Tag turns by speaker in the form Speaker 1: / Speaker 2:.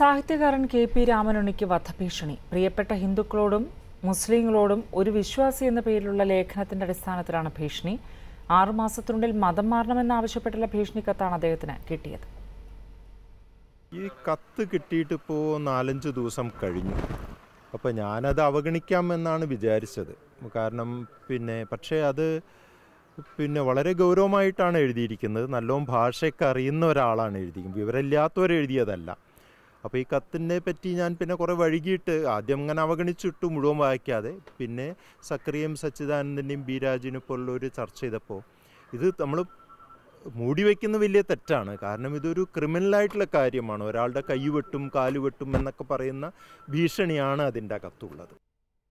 Speaker 1: സാഹിത്യകാരൻ K P രാമനുണ്ണിക്ക് വധഭീഷണി പ്രിയപ്പെട്ട ഹിന്ദുക്കളോടും മുസ്ലിങ്ങളോടും ഒരു വിശ്വാസി എന്ന പേരിലുള്ള ലേഖനത്തിന്റെ അടിസ്ഥാനത്തിലാണ് ഭീഷണി ആറുമാസത്തിനുള്ളിൽ മതം മാറണമെന്നാവശ്യപ്പെട്ടുള്ള ഭീഷണി കത്താണ് അദ്ദേഹത്തിന് കിട്ടിയത്
Speaker 2: ഈ കത്ത് കിട്ടിയിട്ട് ഇപ്പോൾ നാലഞ്ച് ദിവസം കഴിഞ്ഞു അപ്പോൾ ഞാനത് അവഗണിക്കാമെന്നാണ് വിചാരിച്ചത് കാരണം പിന്നെ പക്ഷേ അത് പിന്നെ വളരെ ഗൗരവമായിട്ടാണ് എഴുതിയിരിക്കുന്നത് നല്ലോണം ഭാഷയൊക്കെ അറിയുന്ന ഒരാളാണ് എഴുതിയിരിക്കുന്നത് വിവരമില്ലാത്തവർ എഴുതിയതല്ല അപ്പോൾ ഈ കത്തിനെ പറ്റി ഞാൻ പിന്നെ കുറേ വഴുകിയിട്ട് ആദ്യം ഇങ്ങനെ അവഗണിച്ചിട്ടു മുഴുവൻ വായിക്കാതെ പിന്നെ സക്രിയം സച്ചിദാനന്ദൻ്റെയും ബി രാജിനെ പോലുള്ള ഒരു ചർച്ച ചെയ്തപ്പോൾ ഇത് നമ്മൾ മൂടി വയ്ക്കുന്ന വലിയ തെറ്റാണ് കാരണം ഇതൊരു ക്രിമിനലായിട്ടുള്ള കാര്യമാണ് ഒരാളുടെ കൈ വെട്ടും കാല് വെട്ടും എന്നൊക്കെ പറയുന്ന ഭീഷണിയാണ് അതിൻ്റെ അകത്തുള്ളത്